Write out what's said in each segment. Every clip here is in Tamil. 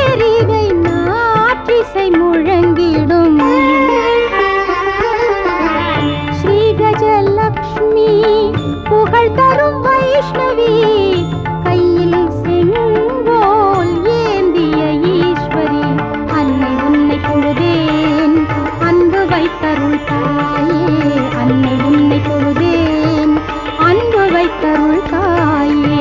பேரிகை நாற்றிசை முழங்கிடும் ஸ்ரீ கஜலக்ஷ்மி புகழ் தரும் வைஷ்ணவி கையில் செங்கோல் ஏந்திய ஈஸ்வரி அன்னை உன்னை தொழுதேன் அன்பு வைத்தருள் தாயே அன்னை உன்னை தொழுதேன் அன்பு வைத்தருள் தாயே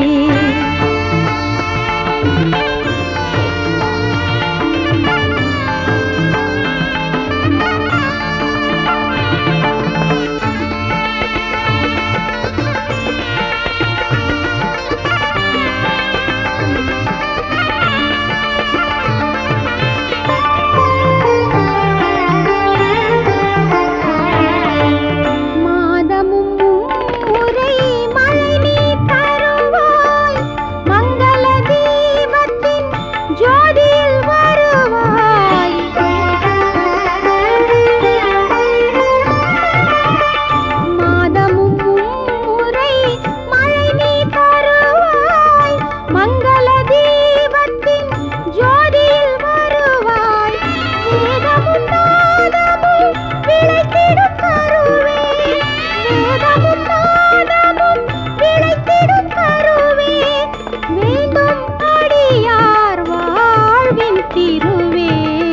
மாதமும் முறை மழை நீ தருவாய் மங்கள தீபத்தின் ஜோதியில் வருவாய் மாதமும் முறை மழை நீ தருவாய் மங்கள தீபத்தின் ஜோதியில் வருவாய் வேதமும் நாதமும் விளைத்திடும் கருவே வேதமும் நாதமும் விளைத்திடும் கருவே வேண்டும் அடியார் வாழ்வின் திருவே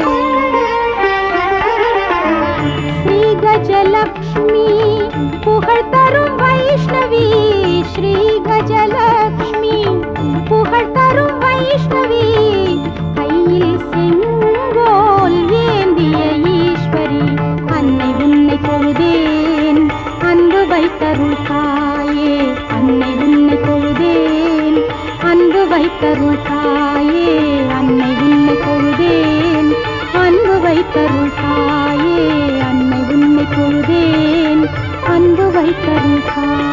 ஸ்ரீ கஜலக்ஷ்மி புகழ் தரும் வைஷ்ணவி ஸ்ரீ கஜலக்ஷ்மி புகழ் தரும் வைஷ்ணவி கையில் செங்கோல் ஏந்திய ஈஸ்வரி அன்னை உன்னை தொழுதேன் அன்பு வைத்தருள் தாயே அன்னை உன்னை தொழுதேன் அன்பு வைத்தருள் தாயே அன்னை உன்னை தொழுதேன் அன்பு வைத்தருள் தாயே அன்னை உன்னை தொழுதேன் அன்பு வைத்தருள் தாயே